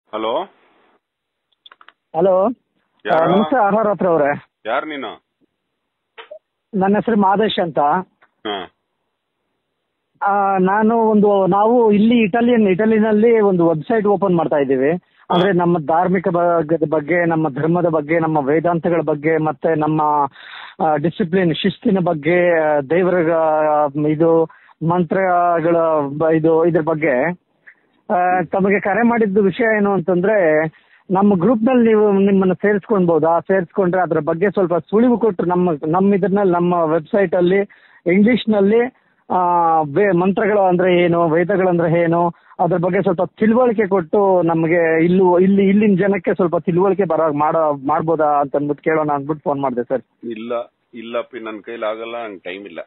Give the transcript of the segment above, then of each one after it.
Hello hello ಯಾರು? ನಮಸ್ತೆ ಆಹಾರ ಹತ್ರ ಅವರೇ ಯಾರು ನೀನು ನನ್ನ ಹೆಸರು ಮಾದೇಶ್ ಅಂತ ಹಾ ಆ, ನಾನು ಒಂದು ನಾವು ಇಲ್ಲಿ ಇಟಾಲಿಯನ್ ಇಟಲಿನಲ್ಲಿ ಒಂದು ವೆಬ್ಸೈಟ್ ಓಪನ್ ಮಾಡ್ತಾ ಇದ್ದೀವಿ ಅಂದ್ರೆ ನಮ್ಮ ಧಾರ್ಮಿಕ ಭಾಗದ ಬಗ್ಗೆ ನಮ್ಮ ಧರ್ಮದ ಬಗ್ಗೆ ನಮ್ಮ ವೇದಾಂತಗಳ ಬಗ್ಗೆ ಮತ್ತೆ ನಮ್ಮ ಡಿಸಿಪ್ಲಿನ್ ಶಿಸ್ತಿನ ಬಗ್ಗೆ ಆ, ದೇವರ ಆ, ಇದು ಮಂತ್ರಗಳ ಬ- ಇದು ಇದ್ರ ಬಗ್ಗೆ ಆ, ತಮಗೆ ಕರೆ ಮಾಡಿದ್ದು ವಿಷಯ ಏನು ಅಂತಂದ್ರೆ ನಮ್ಮ ಗ್ರೂಪ್ ನಲ್ಲಿ ನೀವು ನಿಮ್ಮನ್ನ ಸೇರಿಸ್ಕೊಳ್ಬಹುದಾ ಸೇರಿಸ್ಕೊಂಡ್ರೆ ಅದ್ರ ಬಗ್ಗೆ ಸ್ವಲ್ಪ ಸುಳಿವು ಕೊಟ್ಟು ನಮ್ಮ ನಮ್ಮ ಇದ್ರಲ್ಲಿ ನಮ್ಮ ವೆಬ್ಸೈಟ್ ಅಲ್ಲಿ ಇಂಗ್ಲಿಷ್ ನಲ್ಲಿ ಆ, ವೇ- ಮಂತ್ರಗಳು ಅಂದ್ರೆ ಏನು ವೇದಗಳಂದ್ರೆ ಏನು ಅದ್ರ ಬಗ್ಗೆ ಸ್ವಲ್ಪ ತಿಳುವಳಿಕೆ ಕೊಟ್ಟು ನಮಗೆ ಇಲ್ಲೂ ಇಲ್ಲಿ ಇಲ್ಲಿನ ಜನಕ್ಕೆ ಸ್ವಲ್ಪ ತಿಳುವಳಿಕೆ ಬರೋ ಮಾಡೋ ಮಾಡ್ಬೋದಾ ಅಂತ ಅಂದ್ಬಿಟ್ಟು ಕೇಳೋಣ ಅಂದ್ಬಿಟ್ಟು ಫೋನ್ ಮಾಡಿದೆ ಸರ್ ಇಲ್ಲ ಇಲ್ಲ ಪಿ ನನ್ನ ಕೈಲಿ ಆಗಲ್ಲ ನಂಗೆ ಟೈಮ್ ಇಲ್ಲ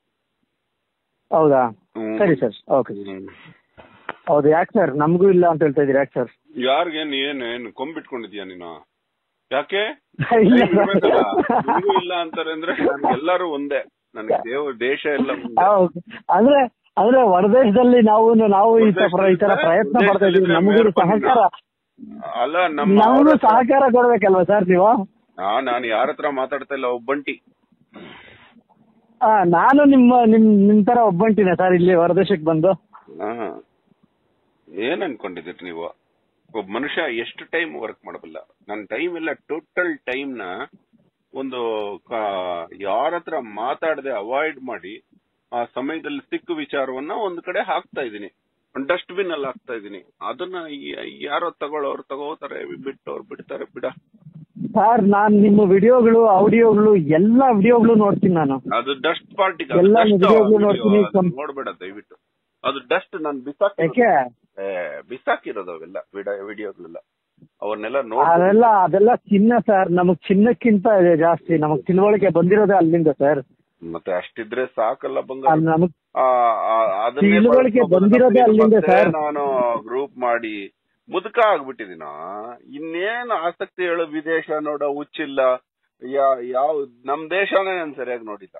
ಹೌದಾ ಹ್ಮ್. ಸರಿ ಸರ್ ಓಕೆ ಹ್ಮ್. ಹೌದು ಯಾಕೆ ಸರ್ ನಮಗೂ ಇಲ್ಲ ಅಂತ ಹೇಳ್ತಾ ಇದ್ದೀರಿ ಯಾಕೆ ಸರ್ ಯಾರ್ಗೆ ಏನು ಏನು ಕೊಂಬಿಟ್ಕೊಂಡಿದ್ಯಾ ನೀನು ಯಾಕೆ ಇಲ್ಲ Time ಇರ್ಬೇಕಲ್ಲ. ನಿಮ್ಗೂ ಇಲ್ಲ ಅಂತಾರೆ ಅಂದ್ರೆ ನನ್ಗೆ ಎಲ್ಲರೂ ಒಂದೇ ನನಗೆ ದೇವ ದೇಶ ಎಲ್ಲ ಒಂದೇ. ಹೌದು. ಅಂದ್ರೆ ಅಂದ್ರೆ ಹೊರದೇಶದಲ್ಲಿ ನಾವು ನಾವು ಈ ತರ ಈ ತರ ಪ್ರಯತ್ನ ಮಾಡ್ತಾ ಇದೀವಿ ನಮಗೂ ಸಹಕಾರ ಅಲ್ಲ ನಮ್ಮ ನಮಗೂ ಸಹಕಾರ ಕೊಡ್ಬೇಕಲ್ವಾ ಸರ್ ನೀವು ಆ, ನಾನು ಯಾರ ಹತ್ರ ಮಾತಾಡ್ತಾ ಇಲ್ಲ ಒಬ್ಬಂಟಿ ಆ, ನಾನು ನಿಮ್ಮ ನಿಮ್ ನಿಮ್ ತರ ಒಬ್ಬಂಟಿನ ಸರ್ ಇಲ್ಲಿ ಹೊರದೇಶಕ್ಕೆ ಬಂದು ಹಾ ಏನ್ ಅನ್ಕೊಂಡಿದ್ದೀರಿ ನೀವು ಒಬ್ಬ ಮನುಷ್ಯ ಎಷ್ಟು ಟೈಮ್ ವರ್ಕ್ ಮಾಡಬಲ್ಲ ನನ್ನ ಟೈಮ್ ಎಲ್ಲ ಟೋಟಲ್ ಟೈಮ್ ನ ಒಂದು ಯಾರ ಹತ್ರ ಮಾತಾಡದೆ ಅವಾಯ್ಡ್ ಮಾಡಿ ಆ ಸಮಯದಲ್ಲಿ ಸಿಕ್ಕ ವಿಚಾರವನ್ನ ಒಂದ್ ಕಡೆ ಹಾಕ್ತಾ ಇದೀನಿ ಡಸ್ಟ್ ಬಿನ್ ಅಲ್ಲಿ ಹಾಕ್ತಾ ಇದೀನಿ ಅದನ್ನ ಯ- ಯಾರೋ ತಗೊಳ್ಳೋರು ತಗೋತಾರೆ ಬಿಟ್ಟವ್ರು ಬಿಡ್ತಾರೆ ಬಿಡ ಸರ್ ನಾನ್ ನಿಮ್ಮ ವಿಡಿಯೋಗಳು ಆಡಿಯೋಗಳು ಎಲ್ಲಾ ವಿಡಿಯೋಗಳು ನೋಡ್ತೀನಿ ನಾನು ಅದು ಡಸ್ಟ್ ಪಾರ್ಟಿಕಲ್ ಎಲ್ಲ ವಿಡಿಯೋಗಳು ನೋಡ್ತೀನಿ, ಕಂ- ನೋಡ್ಬೇಡ ದಯವಿಟ್ಟು ಅದು ಡಸ್ಟ್ ನಾನು ಬಿಸಾಕಿ ಯಾಕೆ ಏ, ಬಿಸಾಕಿರೋದು ಅವೆಲ್ಲ ವಿಡಿಯೋಗಳೆಲ್ಲ ಅವನ್ನೆಲ್ಲ ನೋಡಿ ಅದೆಲ್ಲ ಅದೆಲ್ಲ ಚಿನ್ನ ಸರ್ ನಮಗ್ ಚಿನ್ನಕ್ಕಿಂತ ಇದೆ ಜಾಸ್ತಿ ನಮಗ್ ತಿಳುವಳಿಕೆ ಬಂದಿರೋದೇ ಅಲ್ಲಿಂದ ಸರ್ ಮತ್ತೆ ಅಷ್ಟಿದ್ರೆ ಸಾಕಲ್ಲ ಬಂಗಾರ ಅದ್ ನಮಗ್ ಆ, ಆ, ಅದನ್ನೇ ತಿಳುವಳಿಕೆ ಬಳಸ್ಕೊಬೋದು. ಬಂದಿರೋದೇ ಮತ್ತೆ ಅಲ್ಲಿಂದ ಸರ್. ನಾನು ಗ್ರೂಪ್ ಮಾಡಿ ಮುದುಕ ಆಗ್ಬಿಟ್ಟಿದೀನ ಇನ್ನೇನು ಆಸಕ್ತಿ ಹೇಳೋ ವಿದೇಶ ನೋಡೋ ಹುಚ್ಚಿಲ್ಲ ಯಾ- ಯಾವ ನಮ್ ದೇಶನೇ ನಾನು ಸರಿಯಾಗಿ ನೋಡಿಲ್ಲ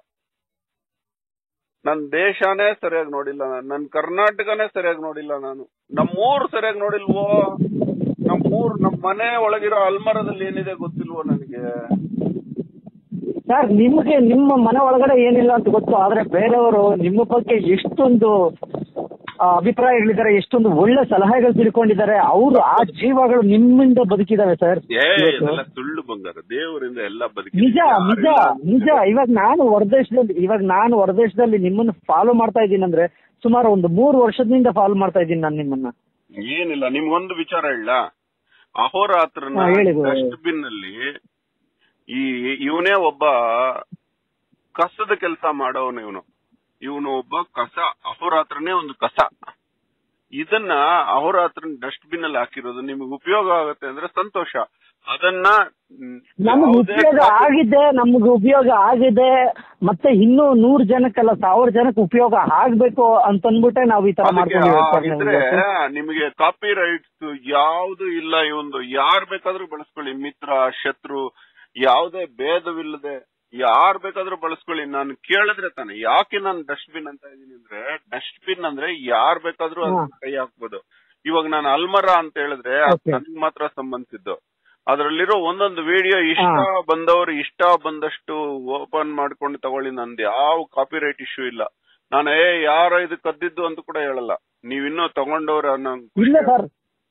ನನ್ ದೇಶನೇ ಸರಿಯಾಗಿ ನೋಡಿಲ್ಲ ನಾನು ನನ್ ಕರ್ನಾಟಕನೇ ಸರಿಯಾಗಿ ನೋಡಿಲ್ಲ ನಾನು ನಮ್ಮೂರ್ ಸರಿಯಾಗಿ ನೋಡಿಲ್ವೋ ನಮ್ಮೂರ್ ನಮ್ ಮನೆ ಒಳಗಿರೋ ಅಲ್ಮರದಲ್ಲಿ ಏನಿದೆ ಗೊತ್ತಿಲ್ವೋ ನನಗೆ ಸರ್ ನಿಮ್ಗೆ ನಿಮ್ಮ ಮನೆ ಒಳಗಡೆ ಏನಿಲ್ಲ ಅಂತ ಗೊತ್ತು ಆದ್ರೆ ಬೇರೆಯವರು ನಿಮ್ಮ ಬಗ್ಗೆ ಎಷ್ಟೊಂದು ಆ, ಅಭಿಪ್ರಾಯಗಳಿದ್ದಾರೆ ಎಷ್ಟೊಂದು ಒಳ್ಳೆ ಸಲಹೆಗಳು ತಿಳ್ಕೊಂಡಿದ್ದಾರೆ ಅವರು ಆ ಜೀವಗಳು ನಿಮ್ಮಿಂದ ಬದುಕಿದಾವೆ ಸರ್ ಏ ಇವತ್ತು. ಇದೆಲ್ಲ ಸುಳ್ಳು ಬಂಗಾರ ದೇವರಿಂದ ಎಲ್ಲ ಬದುಕಿ ನಿಜ ನಿಜ ನಿಜ ಇವಾಗ ನಾನು ಹೊರದೇಶದಲ್ಲಿ ಇವಾಗ ನಾನು ಹೊರದೇಶದಲ್ಲಿ ನಿಮ್ಮನ್ನ ಫಾಲೋ ಮಾಡ್ತಾ ಇದ್ದೀನಿ ಅಂದ್ರೆ ಸುಮಾರು ಒಂದು ಮೂರು ವರ್ಷದಿಂದ ಫಾಲೋ ಮಾಡ್ತಾ ಇದ್ದೀನಿ ನಾನು ನಿಮ್ಮನ್ನ ಏನಿಲ್ಲ ನಿಮ್ಗೊಂದು ವಿಚಾರ ಹೇಳ ಅಹೋರಾತ್ರನ ಹಾ, ಹೇಳಿ ಗುರು. ಡಸ್ಟ್ ಬಿನ್ ಅಲ್ಲಿ ಈ ಇವನೇ ಒಬ್ಬ ಕಸದ ಕೆಲಸ ಮಾಡೋನು ಇವನು ಇವನು ಒಬ್ಬ ಕಸ ಅಹೋರಾತ್ರನೇ ಒಂದು ಕಸ ಇದನ್ನ ಅಹೋರಾತ್ರ ಡಸ್ಟ್ ಬಿನ್ ಅಲ್ಲಿ ಹಾಕಿರೋದು ನಿಮಗೆ ಉಪಯೋಗ ಆಗುತ್ತೆ ಅಂದ್ರೆ ಸಂತೋಷ ಅದನ್ನ ಮ್, ನಮ್ಗೆ ಯಾವುದೇ ಉಪಯೋಗ ಕಾಪಿ- ಆಗಿದೆ ನಮ್ಗೆ ಉಪಯೋಗ ಆಗಿದೆ ಮತ್ತೆ ಇನ್ನೂ ನೂರ್ ಜನಕ್ಕಲ್ಲ ಸಾವಿರ ಜನಕ್ಕೆ ಉಪಯೋಗ ಆಗ್ಬೇಕು ಅಂತಂದ್ಬಿಟ್ಟೆ ನಾವು ಈ ತರ ಅದಕ್ಕೆ ಮಾಡ್ಕೊಂಡಿದ್ದೀವಿ ಆಗಿದ್ರೆ ಸರ್ ನಾವು. ನಿಮಗೆ ಕಾಪಿ ರೈಟ್ಸ್ ಯಾವ್ದು ಇಲ್ಲ ಇವಂದು ಯಾರ್ ಬೇಕಾದ್ರೂ ಬಳಸ್ಕೊಳ್ಳಿ ಮಿತ್ರ ಶತ್ರು ಯಾವುದೇ ಭೇದವಿಲ್ಲದೆ ಯಾರ್ ಬೇಕಾದ್ರೂ ಬಳಸ್ಕೊಳ್ಳಿ ನಾನು ಕೇಳಿದ್ರೆ ತಾನೆ ಯಾಕೆ ನಾನು ಡಸ್ಟ್ ಬಿನ್ ಅಂತ ಇದೀನಿ ಅಂದ್ರೆ ಡಸ್ಟ್ ಬಿನ್ ಅಂದ್ರೆ ಯಾರ್ ಬೇಕಾದ್ರೂ ಅದನ್ನ ಹಾ. ಕೈ ಹಾಕ್ಬೋದು ಇವಾಗ ನಾನು ಅಲ್ಮರ ಅಂತ ಹೇಳಿದ್ರೆ ಅದು Okay. ನನಗ್ ಮಾತ್ರ ಸಂಬಂಧಿಸಿದ್ದು ಅದರಲ್ಲಿರೋ ಒಂದೊಂದು ವಿಡಿಯೋ ಇಷ್ಟ ಹಾ. ಬಂದವರು ಇಷ್ಟ ಬಂದಷ್ಟು ಓಪನ್ ಮಾಡ್ಕೊಂಡು ತಗೊಳ್ಳಿ ನಂದು ಯಾವ ಕಾಪಿ ರೈಟ್ ಇಶ್ಯೂ ಇಲ್ಲ ನಾನು ಏ ಯಾರೋ ಇದು ಕದ್ದಿದ್ದು ಅಂತ ಕೂಡ ಹೇಳಲ್ಲ ನೀವಿನ್ನೂ ತಗೊಂಡವ್ರ ಇಲ್ಲ ಸರ್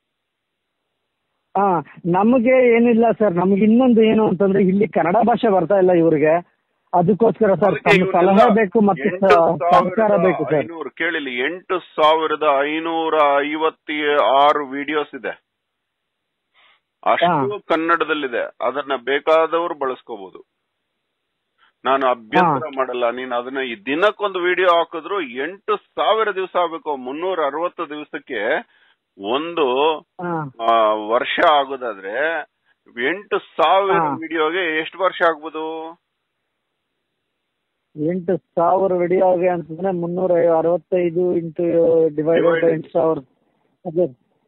ಹಾ ನಮಗೆ ಏನಿಲ್ಲ ಸರ್ ನಮ್ಗೆ ಇನ್ನೊಂದು ಏನು ಅಂತಂದ್ರೆ ಇಲ್ಲಿ ಕನ್ನಡ ಭಾಷೆ ಬರ್ತಾ ಇಲ್ಲ ಇವ್ರಿಗೆ ಅದಕ್ಕೋಸ್ಕರ ಸರ್ ತಮ್ಮ ಸಲಹೆ ಬೇಕು ಮತ್ತೆ ಸ- ಸಹಕಾರ ಬೇಕು ಸರ್ ಐನೂರು ಕೇಳಿಲಿ ಎಂಟು ಸಾವಿರದ ಐನೂರ ಐವತ್ತ ಆರು ವಿಡಿಯೋಸ್ ಇದೆ ಅಷ್ಟು ಕನ್ನಡದಲ್ಲಿದೆ ಅದನ್ನ ಬೇಕಾದವರು ಬಳಸ್ಕೋಬಹುದು ನಾನು ಅಭ್ಯಂತರ ಮಾಡಲ್ಲ ನೀನ್ ಅದನ್ನ ಈ ದಿನಕ್ಕೊಂದು ವಿಡಿಯೋ ಹಾಕಿದ್ರು ಎಂಟು ಸಾವಿರ ದಿವಸ ಆಗ್ಬೇಕು ಮುನ್ನೂರ ಅರವತ್ತು ದಿವಸಕ್ಕೆ ಒಂದು ಹಾ ಆ, ವರ್ಷ ಆಗೋದಾದ್ರೆ ಎಂಟು ಸಾವಿರ ಹಾ. ವಿಡಿಯೋಗೆ ಎಷ್ಟು ವರ್ಷ ಆಗ್ಬೋದು ಎಂಟು ಸಾವಿರ ವಿಡಿಯೋಗೆ ಅಂತಂದ್ರೆ ಮುನ್ನೂರ ಅರವತ್ತೈದು ಇಂಟು ಡಿವೈಡೆಡ್ ಬೈ Divided. ಎಂಟು ಸಾವಿರ ಅದೇ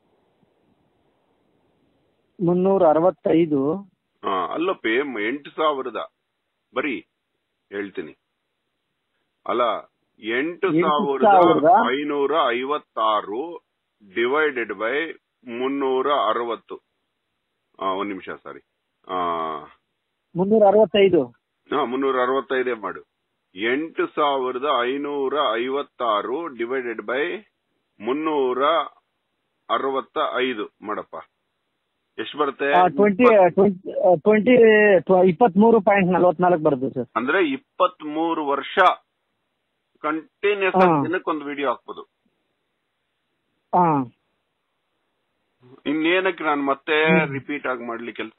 ಮುನ್ನೂರ ಅರವತ್ತೈದು ಹಾ ಅಲ್ಲಪ್ಪಿ ಮ್- ಎಂಟು ಸಾವಿರದ ಬರೀ ಹೇಳ್ತೀನಿ ಅಲ್ಲ ಎಂಟು ಎಂಟು ಸಾವಿರದ ಸಾವಿರದ? ಐನೂರ ಐವತ್ತಾರು ಡಿವೈಡೆಡ್ ಬೈ ಮುನ್ನೂರ ಅರವತ್ತು ಆ, ಒಂದ್ ನಿಮಿಷ ಸಾರಿ ಮುನ್ನೂರ ಅರವತ್ತೈದು ಮುನ್ನೂರ ಅರವತ್ತೈದೇ ಮಾಡು ಎಂಟು ಸಾವಿರದ ಐನೂರ ಐವತ್ತಾರು ಡಿವೈಡೆಡ್ ಬೈ ಮುನ್ನೂರ ಅರವತ್ತ ಐದು ಮಾಡಪ್ಪ ಎಷ್ಟು ಬರುತ್ತೆ ಟ್ವೆಂಟಿ ಟ್ವೆಂಟಿ ಇಪ್ಪತ್ಮೂರು ಪಾಯಿಂಟ್ ನಲವತ್ನಾಲ್ಕು ಬರುತ್ತೆ ಸರ್ ಅಂದ್ರೆ ಇಪ್ಪತ್ತ್ ಮೂರು ವರ್ಷ ಕಂಟಿನ್ಯೂಸ್ ಹಾ. ದಿನಕ್ಕೊಂದು ವಿಡಿಯೋ ಹಾಕ್ಬೋದು ಹಾ ಇನ್ನೇನಕ್ಕೆ ನಾನು ಮತ್ತೆ ರಿಪೀಟ್ ಆಗಿ ಮಾಡ್ಲಿ ಕೆಲಸ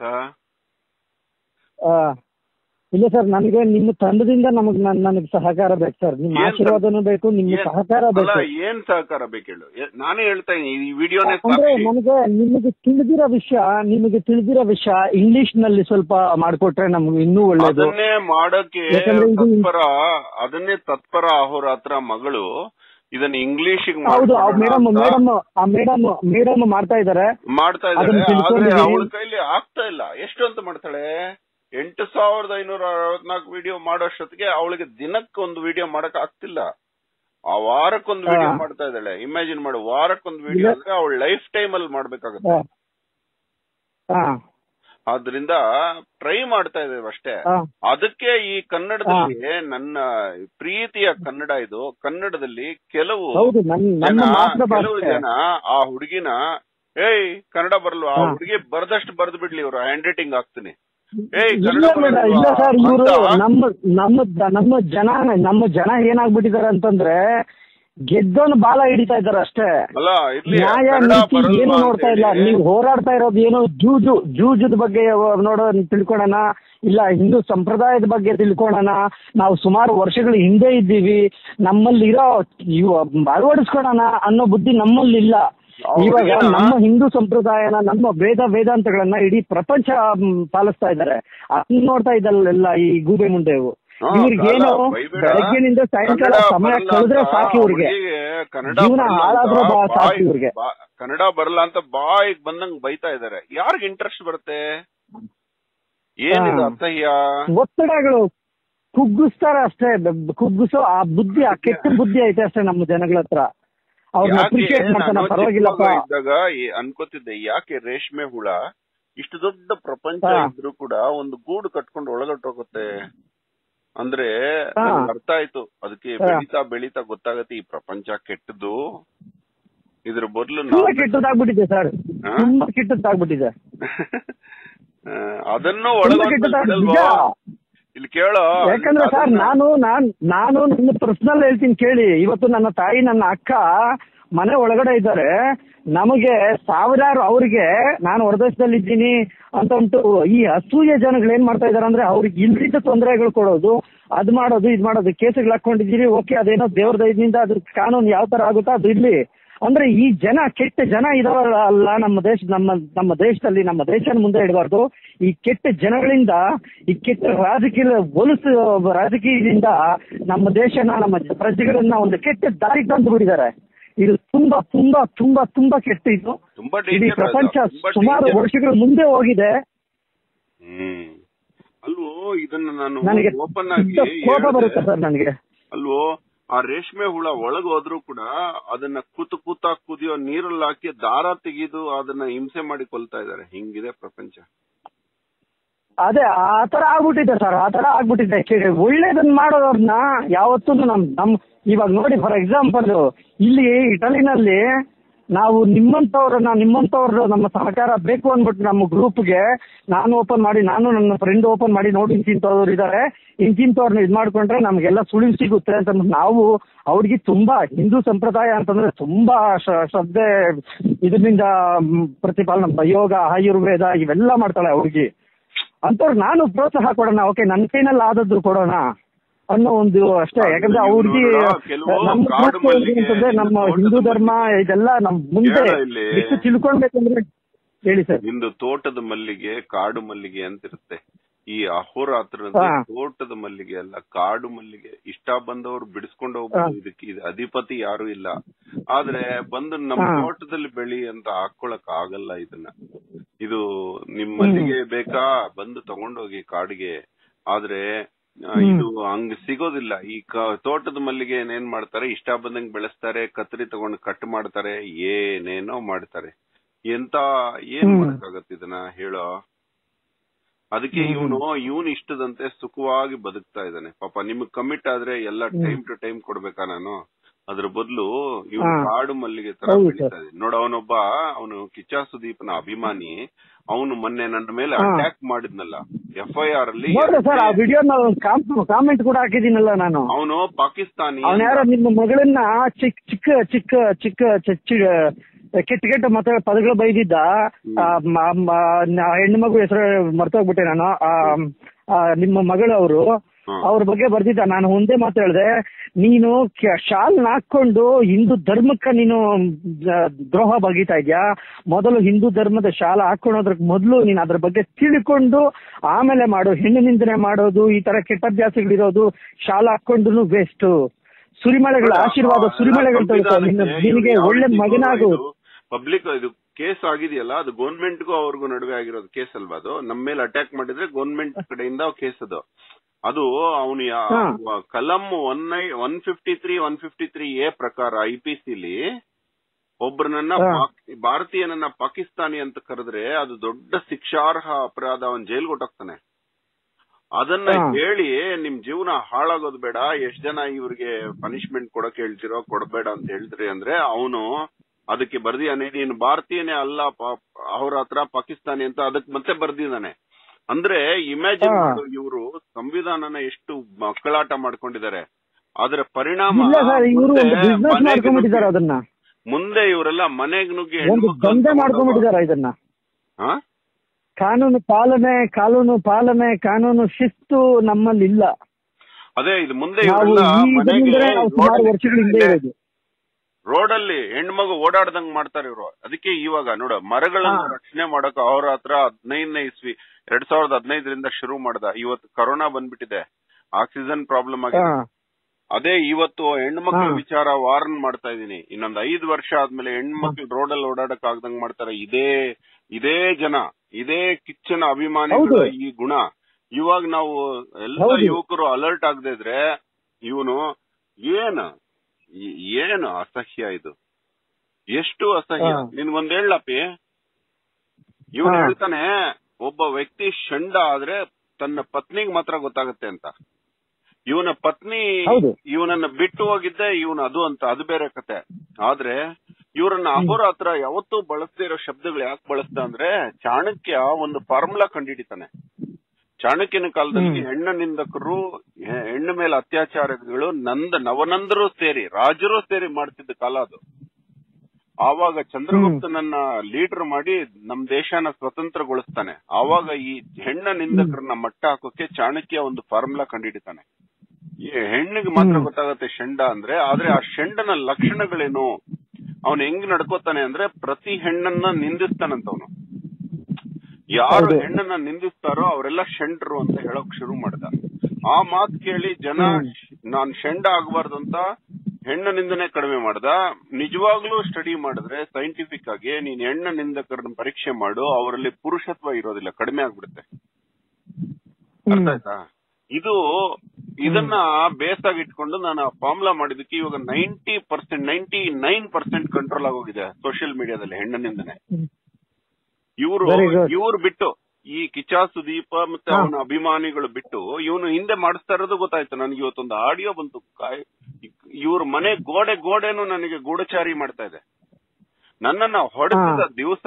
ಆ, ಇಲ್ಲ ಸರ್ ನನಗೆ ನಿಮ್ಮ ತಂಡದಿಂದ ನಮಗ್ ನನ್- ನನಗೆ ಸಹಕಾರ ಬೇಕು ಸರ್ ನಿಮ್ಮ ಏನ್ ಆಶೀರ್ವಾದನೂ ಬೇಕು ನಿಮ್ಮ ಏನ್- ಸಹಕಾರ ಅಲ್ಲ ಬೇಕು ಏನ್ ಸಹಕಾರ ಬೇಕು ಹೇಳು ಎ- ನಾನೇ ಹೇಳ್ತಾ ಇದೀನಿ ಈ ವಿಡಿಯೋನೇ ಅಂದ್ರೆ ಸಾಕ್ಷಿ ನನಗೆ ನಿಮಗೆ ತಿಳಿದಿರೋ ವಿಷಯ ನಿಮಗೆ ತಿಳಿದಿರೋ ವಿಷಯ ಇಂಗ್ಲಿಷ್ ನಲ್ಲಿ ಸ್ವಲ್ಪ ಮಾಡ್ಕೊಟ್ರೆ ನಮ್ಗೆ ಇನ್ನೂ ಒಳ್ಳೇದು ಅದನ್ನೇ ಮಾಡೋಕೆ ಯಾಕಂದ್ರೆ ಇದು- ತತ್ಪರ ಅದನ್ನೇ ತತ್ಪರ ಅಹೋರಾತ್ರ ಮಗಳು ಇದನ್ನ ಇಂಗ್ಲಿಷ್ ಹೌದು ಮೇಡಮ್ ಮೇಡಮ್ ಆ ಮೇಡಮ್ ಮೇಡಮ್ ಮಾಡ್ತಾ ಇದಾರೆ ಮಾಡ್ತಾ ಇದ್ದಾರೆ ಅದನ್ನ ಆದ್ರೆ ತಿಳ್ಕೊಂಡಿದೀನಿ. ಅವಳ ಕೈಲಿ ಆಗ್ತಾ ಇಲ್ಲ ಎಷ್ಟು ಅಂತ ಮಾಡ್ತಾಳೆ ಎಂಟು ಸಾವಿರದ ಐನೂರ ಅರವತ್ನಾಲ್ಕು ವಿಡಿಯೋ ಮಾಡೋಷ್ಟೊತ್ತಿಗೆ ಅವಳಿಗೆ ದಿನಕ್ಕೆ ಒಂದು ವಿಡಿಯೋ ಮಾಡಕ್ ಆಗ್ತಿಲ್ಲ ಆ ವಾರಕ್ಕೊಂದು ವಿಡಿಯೋ ಹಾ. ಮಾಡ್ತಾ ಇದ್ದಾಳೆ ಇಮ್ಯಾಜಿನ್ ಮಾಡು ವಾರಕ್ಕೊಂದು ವಿಡಿಯೋ ಇಲ್ಲ. ಅಂದ್ರೆ ಅವಳ ಲೈಫ್ ಟೈಮ್ ಅಲ್ಲಿ ಮಾಡ್ಬೇಕಾಗುತ್ತೆ ಹಾ ಆದ್ರಿಂದ ಟ್ರೈ ಮಾಡ್ತಾ ಇದ್ದೇವೆ ಅಷ್ಟೇ ಹಾ ಅದಕ್ಕೆ ಈ ಕನ್ನಡದಲ್ಲಿ ನನ್ನ ಪ್ರೀತಿಯ ಕನ್ನಡ ಇದು ಕನ್ನಡದಲ್ಲಿ ಕೆಲವು ಹೌದು ನನ್ ನನ್ನ ಜನ ಮಾತೃ ಕೆಲವು ಭಾಷೆ ಜನ ಆ ಹುಡುಗಿನ ಏಯ್ ಕನ್ನಡ ಬರಲ್ವಾ ಆ ಹಾ. ಹುಡುಗಿ ಬರ್ದಷ್ಟು ಬರ್ದು ಬಿಡ್ಲಿ ಇವ್ರು ಹ್ಯಾಂಡ್ ರೈಟಿಂಗ್ ಹಾಕ್ತೀನಿ ಏಯ್ ಕನ್ನಡ ಇಲ್ಲ ಮೇಡ ಬರಲ್ವಾ? ಇಲ್ಲ ಸರ್ ಇವರು ಅಂತ ನಮ್ಮ ನಮ್ಮ ನಮ್ಮ ಜನ ನಮ್ಮ ಜನ ಏನಾಗ್ಬಿಟ್ಟಿದ್ದಾರೆ ಅಂತಂದ್ರೆ ಗೆದ್ದವನು ಬಾಲ ಹಿಡಿತಾ ಇದ್ದಾರೆ ಅಷ್ಟೇ ಅಲ್ಲ ಇರ್ಲಿ ನ್ಯಾಯ ಕನ್ನಡ ನೀತಿ ಬರಲ್ವಾ ಏನು ಅಂತ ನೋಡ್ತಾ ಇಲ್ಲ ಹೇಳಿ. ನೀವು ಹೋರಾಡ್ತಾ ಇರೋದು ಏನೋ ಜೂಜು ಜೂಜದ ಬಗ್ಗೆ ನೋಡೋ ತಿಳ್ಕೊಳ್ಳೋಣ ಇಲ್ಲ ಹಿಂದೂ ಸಂಪ್ರದಾಯದ ಬಗ್ಗೆ ತಿಳ್ಕೊಳ್ಳೋಣ ನಾವು ಸುಮಾರು ವರ್ಷಗಳ ಹಿಂದೆ ಇದ್ದೀವಿ ನಮ್ಮಲ್ಲಿರೋ ಇವು ಅಳವಡಿಸ್ಕೊಳ್ಳೋಣ ಅನ್ನೋ ಬುದ್ಧಿ ನಮ್ಮಲ್ಲಿಲ್ಲ ಇವಾಗ ಅವ್ರಿಗೇನ? ನಮ್ಮ ಹಿಂದೂ ಸಂಪ್ರದಾಯನ ನಮ್ಮ ವೇದ ವೇದಾಂತಗಳನ್ನ ಇಡೀ ಪ್ರಪಂಚ ಮ್, ಪಾಲಿಸ್ತಾ ಇದ್ದಾರೆ ಅದನ್ನ ನೋಡ್ತಾ ಇದ್ದಲ್ಲ ಈ ಗೂಬೆ ಮುಂಡೆವು ಹಾ, ಇವ್ರಿಗೇನು ಅಲ್ಲ, ಬೈಬೇಡ. ಬೆಳಗ್ಗಿನಿಂದ ಸಾಯಂಕಾಲ ಕನ್ನಡ ಸಮಯ ಬರಲ್ಲ ಕಳೆದ್ರೆ ಅಂತ ಸಾಕು ಇವ್ರಿಗೆ ಹುಡ್ಗಿಗೆ ಕನ್ನಡ ಜೀವನ ಬರಲ್ಲ ಹಾಳಾದ್ರೆ ಅಂತ ಬಾ- ಸಾಕು ಬಾಯ್- ಇವ್ರಿಗೆ. ಬಾ- ಕನ್ನಡ ಬರಲ್ಲ ಅಂತ ಬಾಯಿಗೆ ಬಂದಂಗ್ ಬೈತಾ ಇದಾರೆ ಯಾರಿಗ ಇಂಟ್ರೆಸ್ಟ್ ಬರುತ್ತೆ ಏನಿದು ಹಾ. ಅಸಹ್ಯ ಒತ್ತಡಗಳು ಕುಗ್ಗಿಸ್ತಾರೆ ಅಷ್ಟೇ ಬ- ಕುಗ್ಗಿಸೋ ಆ ಬುದ್ಧಿ ಆ ಕೆಟ್ಟ ಬುದ್ಧಿ ಐತೆ ಅಷ್ಟೇ ನಮ್ಮ ಜನಗಳ ಹತ್ರ ಅವ್ರನ್ನ ಯಾಕೆ ಅಪ್ರಿಶಿಯೇಟ್ ಮಾಡ್ತಾನೆ ನಾನು ಪರವಾಗಿಲ್ಲಪ್ಪ ಚಿಕ್ಕವಾಗ ಇದ್ದಾಗ ಈ- ಅನ್ಕೋತಿದ್ದೆ ಯಾಕೆ ರೇಷ್ಮೆ ಹುಳ ಇಷ್ಟು ದೊಡ್ಡ ಪ್ರಪಂಚ ಹಾ. ಇದ್ರೂ ಕೂಡ ಒಂದು ಗೂಡು ಕಟ್ಕೊಂಡು ಒಳಗಟ್ಟೋಗುತ್ತೆ ಅಂದ್ರೆ ಹಾ. ನನ್ಗ್ ಅರ್ಥ ಆಯ್ತು ಅದಕ್ಕೆ ಹಾ. ಬೆಳೀತಾ ಬೆಳೀತಾ ಗೊತ್ತಾಗತ್ತೆ ಈ ಪ್ರಪಂಚ ಕೆಟ್ಟದ್ದು ಇದ್ರ ಬದಲು ತುಂಬಾ ನಾವು ಕೆಟ್ಟದಾಗ್ಬಿಟ್ಟಿದೆ ಸರ್ ಹಾ? ತುಂಬಾ ಕೆಟ್ಟದಾಗ್ಬಿಟ್ಟಿದೆ ಆ, ಅದನ್ನು ತುಂಬಾ ಒಳಗ ಕೆಟ್ಟದಾಗ್ ನಿಜ ಇಲ್ಲಿ ಕೇಳೋ ಯಾಕಂದ್ರೆ ಸರ್ ಅದನ್ನ- ನಾನು ನಾನ್ ನಾನು ನಿಮ್ಮ ಪರ್ಸನಲ್ ಹೇಳ್ತೀನಿ ಕೇಳಿ ಇವತ್ತು ನನ್ನ ತಾಯಿ ನನ್ನ ಅಕ್ಕ ಮನೆ ಒಳಗಡೆ ಇದ್ದಾರೆ ನಮಗೆ ಸಾವಿರಾರು ಅವ್ರಿಗೆ ನಾನು ಹೊರದೇಶದಲ್ಲಿ ಇದ್ದೀನಿ ಅಂತ ಉಂಟು ಈ ಅಸೂಯೆ ಜನಗಳು ಏನ್ ಮಾಡ್ತಾ ಇದಾರೆ ಅಂದ್ರೆ ಅವ್ರಿಗೆ ಇಲ್ದಿದ್ದ ತೊಂದರೆಗಳು ಕೊಡೋದು ಅದ್ ಮಾಡೋದು ಇದ್ ಮಾಡೋದು ಕೇಸುಗಳು ಹಾಕೊಂಡಿದ್ದೀರಿ ಓಕೆ ಅದೇನೋ ದೇವ್ರ ದಯದಿಂದ ಅದ್ರ ಕಾನೂನು ಯಾವ ತರ ಆಗುತ್ತೋ ಅದು ಇರ್ಲಿ ಅಂದ್ರೆ ಈ ಜನ ಕೆಟ್ಟ ಜನ ಇದಾವಲ್ಲ ಅಲ್ಲ ನಮ್ಮ ದೇಶ ನಮ್ಮ ನಮ್ಮ ದೇಶದಲ್ಲಿ ನಮ್ಮ ದೇಶನ ಮುಂದೆ ಇಡಬಾರ್ದು ಈ ಕೆಟ್ಟ ಜನಗಳಿಂದ ಈ ಕೆಟ್ಟ ರಾಜಕೀಯ ಹೊಲಸು ರಾಜಕೀಯದಿಂದ ನಮ್ಮ ದೇಶನ ನಮ್ಮ ಪ್ರಜೆಗಳನ್ನ ಒಂದು ಕೆಟ್ಟ ದಾರಿ ತಂದು ಬಿಟ್ಟಿದ್ದಾರೆ ಇದು ತುಂಬಾ ತುಂಬಾ ತುಂಬಾ ತುಂಬಾ ಕೆಟ್ಟ ಇದು ತುಂಬಾ ಇಡೀ danger ಅದು, ಪ್ರಪಂಚ ತುಂಬಾ ಸುಮಾರು danger. ವರ್ಷಗಳ ಮುಂದೆ ಹೋಗಿದೆ ಹ್ಮ್ ಅಲ್ವೋ ಇದನ್ನ ನಾನು ನನಗೆ ಓಪನ್ ಆಗಿ ದೊಡ್ಡ ಕೋಪ ಹೇಳ್ದೆ. ಬರುತ್ತೆ ಸರ್ ನನಗೆ ಅಲ್ವೋ ಆ ರೇಷ್ಮೆ ಹುಳ ಒಳಗ್ ಹೋದ್ರೂ ಕೂಡ ಅದನ್ನ ಕೂತು ಕೂತ ಕುದಿಯೋ ನೀರಲ್ಲಿ ಹಾಕಿ ದಾರ ತೆಗೆದು ಅದನ್ನ ಹಿಂಸೆ ಮಾಡಿ ಕೊಲ್ತಾ ಇದಾರೆ ಹಿಂಗಿದೆ ಪ್ರಪಂಚ ಅದೇ ಆ ತರ ಆಗ್ಬಿಟ್ಟಿದೆ ಸರ್ ಆ ತರ ಆಗ್ಬಿಟ್ಟಿದೆ ಕೆ- ಒಳ್ಳೇದನ್ನ ಮಾಡೋದವ್ರನ್ನ ಯಾವತ್ತೂ ನಮ್ ನಮ್ ಇವಾಗ ನೋಡಿ ಫಾರ್ ಎಕ್ಸಾಂಪಲ್ ಇಲ್ಲಿ ಇಟಲಿನಲ್ಲಿ ನಾವು ನಿಮ್ಮಂತವ್ರನ್ನ ನಿಮ್ಮಂತವ್ರು ನಮ್ಮ ಸಹಕಾರ ಬೇಕು ಅಂದ್ಬಿಟ್ಟು ನಮ್ಮ ಗ್ರೂಪ್ಗೆ ನಾನು ಓಪನ್ ಮಾಡಿ ನಾನು ನನ್ನ ಫ್ರೆಂಡ್ ಓಪನ್ ಮಾಡಿ ನೋಡಿ ಇಂತಿಂತವ್ರು ಇದಾರೆ ಇಂತಿಂತವ್ರನ್ನ ಇದ್ ಮಾಡ್ಕೊಂಡ್ರೆ ನಮ್ಗೆಲ್ಲ ಸುಳಿವು ಸಿಗುತ್ತೆ ಅಂತ ಅಂದ್ಬಿಟ್ಟು ನಾವು ಅವ್ರಿಗೆ ತುಂಬಾ ಹಿಂದೂ ಸಂಪ್ರದಾಯ ಅಂತಂದ್ರೆ ತುಂಬಾ ಶ್ರ- ಶ್ರದ್ಧೆ ಇದರಿಂದ ಮ್, ಪ್ರತಿಪಾಲನೆ ಯೋಗ ಆಯುರ್ವೇದ ಇವೆಲ್ಲ ಮಾಡ್ತಾಳೆ ಅವ್ರಿಗೆ ಅಂತವ್ರು ನಾನು ಪ್ರೋತ್ಸಾಹ ಕೊಡೋಣ ಓಕೆ ನನ್ನ ಕೈನಲ್ಲಿ ಆದದ್ದು ಕೊಡೋಣ ಅನ್ನೋ ಒಂದು ಅಷ್ಟೇ ಯಾಕಂದ್ರೆ ನೀವು ಅವ್ರಿಗೆ ನೋಡ್ರ, ಕೆಲವು ನಮ್ಮ ಕಾಡು ಗ್ರೂಪ್ ಮಲ್ಲಿಗೆ, ಅಂತಂದ್ರೆ ನಮ್ಮ ತೋಟದ ಹಿಂದೂ ಧರ್ಮ ಇದೆಲ್ಲ ನಮ್ ಮುಂದೆ ಕೇಳ ಇಲ್ಲಿ. ಎಷ್ಟು ತಿಳ್ಕೊಳ್ಬೇಕಂದ್ರೆ ಹೇಳಿ ಸರ್ ನಿಂದು ತೋಟದ ಮಲ್ಲಿಗೆ ಕಾಡು ಮಲ್ಲಿಗೆ ಅಂತ ಇರುತ್ತೆ ಈ ಅಹೋರಾತ್ರ ಹಾ. ತೋಟದ ಮಲ್ಲಿಗೆ ಅಲ್ಲ ಕಾಡು ಮಲ್ಲಿಗೆ ಇಷ್ಟ ಬಂದವರು ಬಿಡಿಸ್ಕೊಂಡು ಹೋಗ್ಬೋದು ಇದಕ್ಕೆ ಇದು ಅಧಿಪತಿ ಯಾರು ಇಲ್ಲ ಆದ್ರೆ ಬಂದು ನಮ್ಮ ಹಾ. ತೋಟದಲ್ಲಿ ಬೆಳಿ ಅಂತ ಹಾಕೊಳಕ್ ಆಗಲ್ಲ ಇದನ್ನ ಇದು ನಿಮ್ ಮಲ್ಲಿಗೆ ಬೇಕಾ ಬಂದು ತಗೊಂಡೋಗಿ ಕಾಡಿಗೆ ಆದ್ರೆ ಆ, ಇದು ಹಂಗ್ ಸಿಗೋದಿಲ್ಲ ಈ ಕ- ತೋಟದ ಮಲ್ಲಿಗೆ ಏನ್ ಮಾಡ್ತಾರೆ ಇಷ್ಟ ಬಂದಂಗ್ ಬೆಳೆಸ್ತಾರೆ ಕತ್ರಿ ತಗೊಂಡು ಕಟ್ ಮಾಡ್ತಾರೆ ಏನೇನೋ ಮಾಡ್ತಾರೆ ಎಂತ ಏನ್ ಹ್ಮ್. ಮಾಡಕ್ಕಾಗತ್ತೆ ಇದನ್ನ ಹೇಳೋ ಅದಕ್ಕೆ ಹ್ಮ್. ಇವನು ಇವನ್ ಇಷ್ಟದಂತೆ ಸುಖವಾಗಿ ಬದುಕ್ತಾ ಇದ್ದಾನೆ ಪಾಪ ನಿಮಗ್ ಕಮಿಟ್ ಆದ್ರೆ ಎಲ್ಲ ಹ್ಮ್. ಟೈಮ್ ಟು ಟೈಮ್ ಕೊಡ್ಬೇಕಾ ನಾನು ಅದ್ರ ಬದಲು ಇವ್ನು ಹಾ. ಕಾಡು ಮಲ್ಲಿಗೆ ತರ ಹೌದು ಬೆಳೀತಾ ಸರ್. ಇದೆ ನೋಡ ಅವನೊಬ್ಬ ಅವನು ಕಿಚ್ಚ ಸುದೀಪ್ನ ಅಭಿಮಾನಿ ಅವನು ಮೊನ್ನೆ ನನ್ನ ಮೇಲೆ ಹಾ. ಅಟ್ಯಾಕ್ ಮಾಡಿದ್ನಲ್ಲ ಎಫ್ ಐ ಆರ್ ಅಲ್ಲಿ ನೋಡ್ರಿ ಸರ್ ಆ ವಿಡಿಯೋ ಕಾಮೆಂಟ್ ಕೂಡ ಹಾಕಿದ್ದೀನಲ್ಲ ನಾನು ಅವನು ಪಾಕಿಸ್ತಾನಿ ಅವನ ಯಾರೋ ನಿಮ್ಮ ಮಗಳನ್ನ ಚಿಕ್ಕ ಚಿಕ್ಕ ಚಿಕ್ಕ ಚಿಕ್ಕ ಚಿಕ್ಕ ಕೆಟ್ಟ ಕೆಟ್ಟ ಮತ ಪದಗಳು ಬೈದಿದ್ದ ಆ, ಮ- ಮ- ನ- ಹೆಣ್ಣು ಮಗು ಹೆಸರು ಮರ್ತೋಗ್ಬಿಟ್ಟೆ ನಾನು ಆ, ಆ, ನಿಮ್ಮ ಮಗಳು ಅವರು ಹ್ಮ್. ಅವ್ರ ಬಗ್ಗೆ ಬರ್ದಿದ್ದ ನಾನು ಒಂದೇ ಮಾತು ಹೇಳ್ದೆ ನೀನು ಕೆ- ಶಾಲ್ ಹಾಕೊಂಡು ಹಿಂದೂ ಧರ್ಮಕ್ಕೆ ನೀನು ಆ, ದ್ರೋಹ ಬಗೀತಾ ಇದ್ಯಾ ಮೊದಲು ಹಿಂದೂ ಧರ್ಮದ ಶಾಲ ಹಾಕೊಳ್ಳೋದ್ರಕ್ ಮೊದಲು ನೀನು ಅದ್ರ ಬಗ್ಗೆ ತಿಳ್ಕೊಂಡು ಆಮೇಲೆ ಮಾಡು ಹೆಣ್ಣು ನಿಂದನೆ ಮಾಡೋದು ಈ ತರ ಕೆಟ್ಟ ಅಭ್ಯಾಸಗಳಿರೋದು ಶಾಲ ಹಾಕೊಂಡು ವೇಸ್ಟ್ ಸುರಿಮಳೆಗಳ ಆಶೀರ್ವಾದ ಸುರಿಮಳೆಗಳು ತಲುಪೋ ನಿನ್ನ ನಿನಗೆ ಒಳ್ಳೆ ಮಗನಾಗು ಪಬ್ಲಿಕ್ ಇದು ಕೇಸ್ ಆಗಿದೆಯಲ್ಲ ಅದು ಗೌರ್ಮೆಂಟ್ಗೂ ಅವ್ರಿಗೂ ನಡುವೆ ಆಗಿರೋದು ಕೇಸ್ ಅಲ್ವಾ ಅದು ನಮ್ಮ ಮೇಲೆ ಅಟ್ಯಾಕ್ ಮಾಡಿದ್ರೆ ಗೌರ್ಮೆಂಟ್ ಕಡೆಯಿಂದ ಕೇಸ್ ಅದು ಅದು ಅವನು ಹಾ. ಕಲಂ one nine one fifty three one fifty three A ಪ್ರಕಾರ ಐ ಪಿ ಸಿಲಿ ಒಬ್ಬರನ್ನ ಹಾ. ಭಾರತೀಯನನ್ನ ಪಾಕಿಸ್ತಾನಿ ಅಂತ ಕರೆದ್ರೆ ಅದು ದೊಡ್ಡ ಶಿಕ್ಷಾರ್ಹ ಅಪರಾಧ ಅವನ್ ಜೈಲ್ ಕೊಟ್ಟೋಗ್ತಾನೆ ಅದನ್ನ ಹಾ. ಹೇಳಿ ನಿಮ್ ಜೀವನ ಹಾಳಾಗೋದು ಬೇಡ ಎಷ್ಟ್ ಜನ ಇವ್ರಿಗೆ ಪನಿಷ್ಮೆಂಟ್ ಕೊಡಕ್ ಹೇಳ್ತಿರೋ ಕೊಡಬೇಡ ಅಂತ ಹೇಳ್ತೀರಿ ಅಂದ್ರೆ ಅವನು ಅದಕ್ಕೆ ಬರ್ದಿಯಾನೆ ನೀನು ಭಾರತೀಯನೇ ಅಲ್ಲ ಅವ್ರ ಹತ್ರ ಪಾಕಿಸ್ತಾನಿ ಅಂತ ಅದಕ್ಕೆ ಮತ್ತೆ ಬರ್ದಿದ್ದಾನೆ ಅಂದ್ರೆ ಇಮ್ಯಾಜಿನ್ ಹಾ. ಇವರು ಸಂವಿಧಾನನ ಎಷ್ಟು ಮಕ್ಕಳಾಟ ಮಾಡ್ಕೊಂಡಿದ್ದಾರೆ ಅದರ ಪರಿಣಾಮ ಇಲ್ಲ ಸರ್ ಇವರು ಮುಂದೆ ಒಂದು ಬಿಸ್ನೆಸ್ ಮನೆಗೆ ಮಾಡ್ಕೊಂಡ್ಬಿಟ್ಟಿದ್ದಾರೆ ನುಗ್ಗಿ- ಅದನ್ನ ಮುಂದೆ ಇವರೆಲ್ಲ ಮನೆಗೆ ನುಗ್ಗಿ ಒಂದು ಹೆಣ್ಮಕ್ಳನ್ನ ದಂಧೆ ತಗೊಂಡು ಮಾಡ್ಕೊಂಡ್ಬಿಟ್ಟಿದ್ದಾರೆ ಇದನ್ನ ಹಾ? ಕಾನೂನು ಪಾಲನೆ ಕಾನೂನು ಪಾಲನೆ ಕಾನೂನು ಶಿಸ್ತು ನಮ್ಮಲ್ಲಿ ಇಲ್ಲ ಅದೇ ಇದು ಮುಂದೆ ನಾವು ಇವರೆಲ್ಲ ಈ ಮನೆಗೆ ಇದರಿಂದಲೇ ನಾವು ಸುಮಾರು ರೋಡಲ್ಲಿ- ವರ್ಷಗಳ ಹಿಂದೆ ಇರೋದು ರೋಡಲ್ಲಿ ಹೆಣ್ಮಗು ಓಡಾಡ್ದಂಗ್ ಮಾಡ್ತಾರೆ ಇವರು ಅದಕ್ಕೆ ಇವಾಗ ನೋಡ ಮರಗಳನ್ನ ಹಾ. ರಕ್ಷಣೆ ಮಾಡಕ ಅವ್ರ ಹತ್ರ ಹದಿನೈದನೇ ಇಸ್ವಿ ಎರಡ್ ಸಾವಿರದ ಹದಿನೈದರಿಂದ ಶುರು ಮಾಡ್ದ ಇವತ್ತು ಕರೋನಾ ಬಂದ್ಬಿಟ್ಟಿದೆ ಆಕ್ಸಿಜನ್ ಪ್ರಾಬ್ಲಮ್ ಆಗಿದೆ ಹಾ. ಅದೇ ಇವತ್ತು ಹೆಣ್ಮಕ್ಳ ಹಾ. ವಿಚಾರ ವಾರನ್ ಮಾಡ್ತಾ ಇದೀನಿ ಇನ್ನೊಂದ್ ಐದ್ ವರ್ಷ ಆದ್ಮೇಲೆ ಹೆಣ್ಮಕ್ಳು ರೋಡಲ್ಲಿ ಓಡಾಡಕ್ ಆಗ್ದಂಗ್ ಮಾಡ್ತಾರೆ ಇದೇ ಇದೇ ಜನ ಇದೇ ಕಿಚ್ಚನ ಅಭಿಮಾನಿಗಳ ಹೌದು. ಈ ಗುಣ ಇವಾಗ ನಾವು ಎಲ್ಲ ಹೌದು. ಯುವಕರು ಅಲರ್ಟ್ ಆಗದೆ ಇದ್ರೆ ಇವನು ಏನು ಈ- ಏನು ಅಸಹ್ಯ ಇದು ಎಷ್ಟು ಅಸಹ್ಯ ಹಾ. ನಿನ್ಗೊಂದ್ ಹೇಳಪ್ಪಿ ಇವನು ಹಾ. ಹೇಳ್ತಾನೆ ಒಬ್ಬ ವ್ಯಕ್ತಿ ಷಂಡ ಆದ್ರೆ ತನ್ನ ಪತ್ನಿಗೆ ಮಾತ್ರ ಗೊತ್ತಾಗುತ್ತೆ ಅಂತ ಇವನ ಪತ್ನಿ ಹೌದು. ಇವನನ್ನ ಬಿಟ್ಟು ಹೋಗಿದ್ದೆ ಇವನು ಅದು ಅಂತ ಅದು ಬೇರೆ ಕತೆ ಆದ್ರೆ ಇವರನ್ನ ಅಹೋರಾತ್ರ ಯಾವತ್ತೂ ಬಳಸದೇ ಇರೋ ಶಬ್ದಗಳು ಯಾಕೆ ಬಳಸ್ದ ಅಂದ್ರೆ ಚಾಣಕ್ಯ ಒಂದು ಫಾರ್ಮುಲಾ ಕಂಡುಹಿಡಿತಾನೆ ಚಾಣಕ್ಯನ ಕಾಲದಲ್ಲಿ ಹ್ಮ್. ಹೆಣ್ಣ ನಿಂದಕರು ಹೆ- ಹೆಣ್ಣು ಮೇಲೆ ಅತ್ಯಾಚಾರಗಳು ನಂದ ನವನಂದರು ಸೇರಿ ರಾಜರು ಸೇರಿ ಮಾಡ್ತಿದ್ದ ಕಾಲ ಅದು ಆವಾಗ ಚಂದ್ರಗುಪ್ತನನ್ನ ಲೀಡರ್ ಮಾಡಿ ನಮ್ ದೇಶನ ಸ್ವತಂತ್ರಗೊಳಿಸ್ತಾನೆ ಆವಾಗ ಈ ಹೆಣ್ಣ ನಿಂದಕರನ್ನ ಮಟ್ಟ ಹಾಕೋಕೆ ಚಾಣಕ್ಯ ಒಂದು ಫಾರ್ಮುಲಾ ಕಂಡುಹಿಡಿತಾನೆ ಈ ಹೆಣ್ಣಿಗೆ ಮಾತ್ರ ಹ್ಮ್. ಗೊತ್ತಾಗತ್ತೆ ಷಂಡ ಅಂದ್ರೆ ಆದ್ರೆ ಆ ಷಂಡನ ಲಕ್ಷಣಗಳೇನು ಅವನು ಹೆಂಗ್ ನಡ್ಕೋತಾನೆ ಅಂದ್ರೆ ಪ್ರತಿ ಹೆಣ್ಣನ್ನ ನಿಂದಿಸ್ತಾನಂತವನು ಯಾರು ಹೌದು. ಹೆಣ್ಣನ್ನ ನಿಂದಿಸ್ತಾರೋ ಅವರೆಲ್ಲ ಷಂಡ್ರು ಅಂತ ಹೇಳೋಕ್ ಶುರು ಮಾಡ್ದ ಆ ಮಾತು ಕೇಳಿ ಜನ ಹ್ಮ್. ನಾನ್ ಷಂಡ ಆಗ್ಬಾರ್ದು ಅಂತ ಹೆಣ್ಣ ನಿಂದನೆ ಕಡಿಮೆ ಮಾಡ್ದ ನಿಜವಾಗ್ಲೂ ಸ್ಟಡಿ ಮಾಡಿದ್ರೆ ಸೈಂಟಿಫಿಕ್ ಆಗಿ ನೀನ್ ಹೆಣ್ಣ ನಿಂದಕರನ್ನ ಪರೀಕ್ಷೆ ಮಾಡು ಅವರಲ್ಲಿ ಪುರುಷತ್ವ ಇರೋದಿಲ್ಲ ಕಡಿಮೆ ಆಗ್ಬಿಡುತ್ತೆ ಅರ್ಥ ಹ್ಮ್. ಆಯ್ತಾ ಇದು ಇದನ್ನ ಬೇಸ್ ಆಗಿ ಇಟ್ಕೊಂಡು ನಾನು ಫಾರ್ಮುಲಾ ಮಾಡಿದಕ್ಕೆ ಇವಾಗ ninety percent ninety nine percent control ಆಗೋಗಿದೆ ಸೋಷಿಯಲ್ ಮೀಡಿಯಾದಲ್ಲಿ ಹೆಣ್ಣನಿಂದನೆ ಹ್ಮ್. ಇವರು Very good. ಇವ್ರು ಬಿಟ್ಟು ಈ ಕಿಚಾ ಸುದೀಪ ಮತ್ತೆ ಹಾ. ಅವನ ಅಭಿಮಾನಿಗಳು ಬಿಟ್ಟು ಇವನು ಹಿಂದೆ ಮಾಡಿಸ್ತಾ ಇರೋದು ಗೊತ್ತಾಯ್ತು ನನಗೆ ಇವತ್ತೊಂದು ಆಡಿಯೋ ಬಂತು ಇವ್ರ ಮನೆ ಗೋಡೆ ಗೋಡೆನು ನನಗೆ ಗೂಢಚಾರಿ ಮಾಡ್ತಾ ಇದೆ ನನ್ನನ್ನ ಹೊಡೆಸಿದ ಹಾ. ದಿವಸ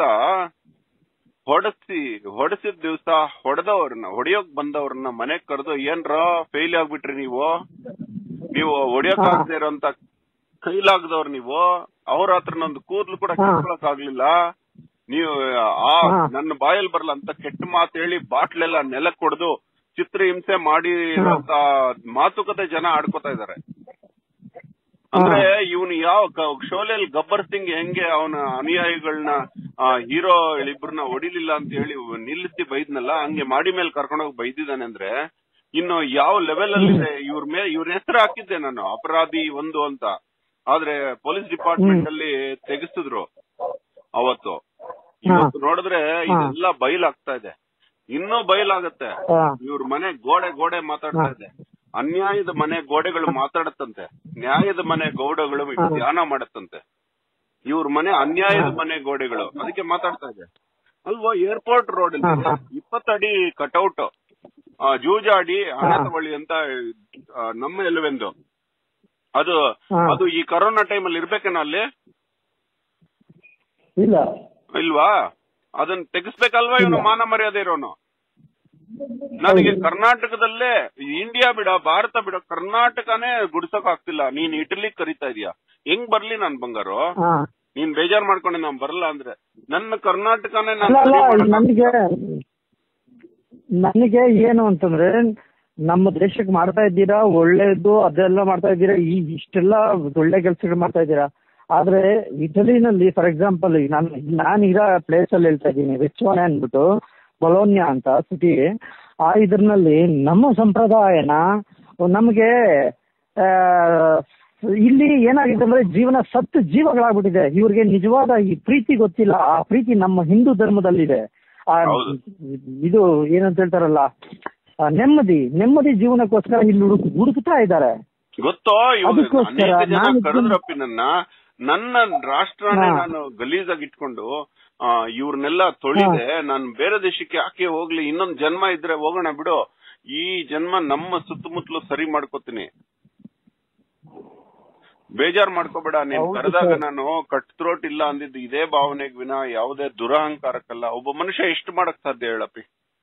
ಹೊಡೆಸಿ ಹೊಡೆಸಿದ ದಿವಸ ಹೊಡೆದವ್ರನ್ನ ಹೊಡೆಯೋಕ್ ಬಂದವ್ರನ್ನ ಮನೆಗ್ ಕರೆದು ಏನ್ರ ಫೇಲ್ ಆಗ್ಬಿಟ್ರಿ ನೀವು ನೀವು ಹೊಡಿಯೋಕ್ ಹಾ. ಆಗದೆ ಇರೋಂತ ಕೈಲಾಗದವ್ರು ನೀವು ಅವ್ರ ಹತ್ರ ನಂದು ಕೂದ್ಲು ಕೂಡ ಹಾ. ಕಿತ್ಕೊಳಕ್ ಆಗ್ಲಿಲ್ಲ ನೀವು ಆ ಹಾ. ನನ್ನ ಬಾಯಲ್ಲಿ ಬರಲ್ಲ ಅಂತ ಕೆಟ್ಟ ಮಾತು ಹೇಳಿ ಬಾಟ್ಲೆಲ್ಲ ನೆಲಕ್ ಹೊಡೆದು ಚಿತ್ರ ಹಿಂಸೆ ಮಾಡಿ ಇರೋಂತ ಮಾತುಕತೆ ಜನ ಆಡ್ಕೋತಾ ಇದಾರೆ ಅಂದ್ರೆ ಇವನು ಯಾವ ಕ- ಶೋಲೆಯಲ್ಲಿ ಗಬ್ಬರ್ ಸಿಂಗ್ ಹೆಂಗೆ ಅವನ ಅನುಯಾಯಿಗಳನ್ನ ಹೀರೋ ಇಬ್ಬರನ್ನ ಹೊಡಿಲಿಲ್ಲ ಅಂತ ಹೇಳಿ ನಿಲ್ಲಿಸಿ ಬೈದ್ನಲ್ಲ ಹಂಗೆ ಮಾಡಿ ಮೇಲೆ ಕರ್ಕೊಂಡೋಗಿ ಬೈದಿದ್ದಾನೆ ಅಂದ್ರೆ ಇನ್ನು ಯಾವ ಲೆವೆಲ್ ಅಲ್ಲಿ ಇದೆ ಇವ್ರ ಮೇಲೆ ಇವ್ರ ಹೆಸರು ಹಾಕಿದ್ದೆ ನಾನು ಅಪರಾಧಿ ಒಂದು ಅಂತ ಆದ್ರೆ ಪೊಲೀಸ್ ಡಿಪಾರ್ಟ್ಮೆಂಟ್ ಅಲ್ಲಿ ತೆಗೆಸಿದ್ರು ಅವತ್ತು ಇವತ್ತು ನೋಡಿದ್ರೆ ಇದೆಲ್ಲ ಬಯಲಾಗ್ತಾ ಇದೆ ಇನ್ನೂ ಬಯಲಾಗತ್ತೆ ಹಾ. ಇವ್ರ ಮನೆ ಗೋಡೆ ಗೋಡೆ ಮಾತಾಡ್ತಾ ಇದೆ ಅನ್ಯಾಯದ ಮನೆ ಗೋಡೆಗಳು ಮಾತಾಡತ್ತಂತೆ ನ್ಯಾಯದ ಮನೆ ಗೌಡಗಳು ಧ್ಯಾನ ಮಾಡತ್ತಂತೆ ಇವ್ರ ಮನೆ ಅನ್ಯಾಯದ ಮನೆ ಗೋಡೆಗಳು ಅದಕ್ಕೆ ಮಾತಾಡ್ತಾ ಇದೆ ಅಲ್ವಾ ಏರ್ಪೋರ್ಟ್ ರೋಡ್ ಹಾ, ಹಾ. ಇಪ್ಪತ್ತಡಿ ಕಟೌಟ್ ಜೂಜಾಡಿ ಹಣ ಹಾ. ತಗೊಳ್ಳಿ ಅಂತ ಆ, ನಮ್ಮ ಎಲ್ವೆಂದು ಅದು ಹಾ. ಅದು ಈ ಕರೋನಾ ಟೈಮಲ್ಲಿ ಇರ್ಬೇಕೇನ ಅಲ್ಲಿ ಇಲ್ಲ ಇಲ್ವಾ ಅದನ್ನ ತೆಗಿಸ್ಬೇಕಲ್ವಾ ಇವನು ಮಾನ ಮರ್ಯಾದೆ ಇರೋನು ನನಗೆ ಕರ್ನಾಟಕದಲ್ಲೇ ಇಂಡಿಯಾ ಬಿಡ ಭಾರತ ಬಿಡ ಕರ್ನಾಟಕನೇ ಗುಡ್ಸಕ್ ಆಗ್ತಿಲ್ಲ ನೀನ್ ಇಟಲಿ ಕರಿತಾ ಇದೀಯ ಹೆಂಗ್ ಬರ್ಲಿ ನನ್ ಬಂಗಾರು ಹಾ ನೀನ್ ಬೇಜಾರ್ ಮಾಡ್ಕೊಂಡೆ ನಾನ್ ಬರಲ್ಲ ಅಂದ್ರೆ ನನ್ನ ಕರ್ನಾಟಕನೇ ಅಲ್ಲ ಅಲ್ಲ ನಾನು ನನಗೆ ನನಗೆ ಏನು ಅಂತಂದ್ರೆ ನಮ್ಮ ದೇಶಕ್ಕೆ ಮಾಡ್ತಾ ಇದ್ದೀರಾ ಒಳ್ಳೇದು ಅದೆಲ್ಲ ಮಾಡ್ತಾ ಇದ್ದೀರಾ ಈ ಇಷ್ಟೆಲ್ಲ ಒಳ್ಳೆ ಕೆಲಸಗಳು ಮಾಡ್ತಾ ಇದ್ದೀರಾ ಆದ್ರೆ ಇಟಲಿನಲ್ಲಿ ಫಾರ್ ಎಕ್ಸಾಂಪಲ್ ನಾನು ನಾನು ಇರೋ ಪ್ಲೇಸ್ ಅಲ್ಲಿ ಹೇಳ್ತಾ ಇದ್ದೀನಿ ವೆಚ್ಚೋನೆ ಅಂದ್ಬಿಟ್ಟು ಬೊಲೋನ್ಯಾ ಅಂತ ಸಿಟಿ ಆ ಇದ್ರಲ್ಲಿ ನಮ್ಮ ಸಂಪ್ರದಾಯನ ನಮಗೆ ಆ, ಇಲ್ಲಿ ಏನಾಗಿದೆ ಅಂದ್ರೆ ಜೀವನ ಸತ್ತು ಜೀವಗಳಾಗ್ಬಿಟ್ಟಿದೆ ಇವ್ರಿಗೆ ನಿಜವಾದ ಈ ಪ್ರೀತಿ ಗೊತ್ತಿಲ್ಲ ಆ ಪ್ರೀತಿ ನಮ್ಮ ಹಿಂದೂ ಧರ್ಮದಲ್ಲಿದೆ ಆ ಹೌದು. ಇದು ಏನಂತ ಹೇಳ್ತಾರಲ್ಲ ಆ ನೆಮ್ಮದಿ ನೆಮ್ಮದಿ ಜೀವನಕ್ಕೋಸ್ಕರ ಇಲ್ಲಿ ಹುಡುಕ್ ಹುಡುಕ್ತಾ ಇದ್ದಾರೆ ಗೊತ್ತೋ ಇವಾಗ ಅದಕ್ಕೋಸ್ಕರ ಅನೇಕ ಜನ ನಾನು ಕರೆದ್ರಪ್ಪಿ ನನ್ನ ನನ್ನ ರಾಷ್ಟ್ರನೇ ಹಾ. ನಾನು ಗಲೀಜಾಗಿ ಇಟ್ಕೊಂಡು ಆ, ಇವ್ರನ್ನೆಲ್ಲ ತೊಳಿದೆ ನಾನು ಬೇರೆ ದೇಶಕ್ಕೆ ಯಾಕೆ ಹೋಗ್ಲಿ ಇನ್ನೊಂದ್ ಜನ್ಮ ಇದ್ರೆ ಹೋಗೋಣ ಬಿಡು ಈ ಜನ್ಮ ನಮ್ಮ ಸುತ್ತಮುತ್ತಲು ಸರಿ ಮಾಡ್ಕೋತೀನಿ ಬೇಜಾರ್ ಮಾಡ್ಕೋಬೇಡ ನೀನ್ ಹೌದು ಕರೆದಾಗ ಸರ್. ನಾನು ಕಟ್ ಥ್ರೋಟ್ ಇಲ್ಲ ಅಂದಿದ್ದು ಇದೇ ಭಾವನೆಗೆ ವಿನ ಯಾವುದೇ ದುರಹಂಕಾರಕ್ಕಲ್ಲ ಒಬ್ಬ ಮನುಷ್ಯ ಎಷ್ಟು ಮಾಡಕ್ ಸಾಧ್ಯ ಹೇಳಪ್ಪಿ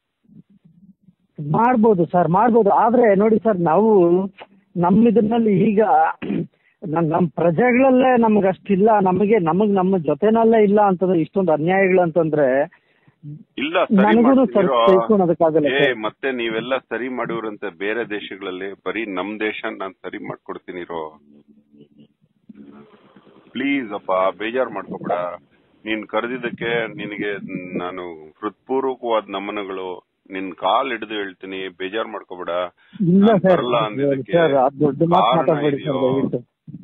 ಮಾಡ್ಬೋದು ಸರ್ ಮಾಡ್ಬೋದು ಆದ್ರೆ ನೋಡಿ ಸರ್ ನಾವು ನಮ್ಮ ಇದರಲ್ಲಿ ಈಗ ನಮ್ ನಮ್ಮ ಪ್ರಜೆಗಳಲ್ಲೇ ನಮ್ಗೆ ಅಷ್ಟಿಲ್ಲ ನಮಗೆ ನಮಗ್ ನಮ್ಮ ಜೊತೆನಲ್ಲೇ ಇಲ್ಲ ಅಂತಂದ್ರೆ ಇಷ್ಟೊಂದು ಅನ್ಯಾಯಗಳು ಅಂತಂದ್ರೆ ಇಲ್ಲ ಸರಿ ನನಗೂ ಸರ್ ಮಾಡ್ತೀರೋ? ತಿಳ್ಕೊಳೋದಕ್ಕಾಗಲ್ಲ ಏ ಸರ್. ಮತ್ತೆ ನೀವೆಲ್ಲ ಸರಿ ಮಾಡಿವ್ರಂತೆ ಬೇರೆ ದೇಶಗಳಲ್ಲಿ ಬರೀ ನಮ್ ದೇಶ ನಾನ್ ಸರಿ ಮಾಡ್ಕೊಡ್ತೀನಿ ರೋ ಪ್ಲೀಸ್ ಅಪ್ಪ ಬೇಜಾರ್ ಮಾಡ್ಕೋಬೇಡ ನೀನ್ ಕರೆದಿದ್ದಕ್ಕೆ ನಿನಗೆ ನಾನು ಹೃತ್ಪೂರ್ವಕವಾದ ನಮನಗಳು ನಿನ್ ಕಾಲ್ ಹಿಡಿದು ಹೇಳ್ತೀನಿ ಬೇಜಾರ್ ಮಾಡ್ಕೋಬೇಡ ಇಲ್ಲ ನಾನ್ ಸರ್ ಬರಲ್ಲ ಅಂದಿದ್ದಕ್ಕೆ ಸರ್ ಅದು ದೊಡ್ಡ ಮಾತು ಕಾರಣ ಮಾತಾಡ್ಬೇಡಿ ಸರ್ ಇದೆಯೋ? ದಯವಿಟ್ಟು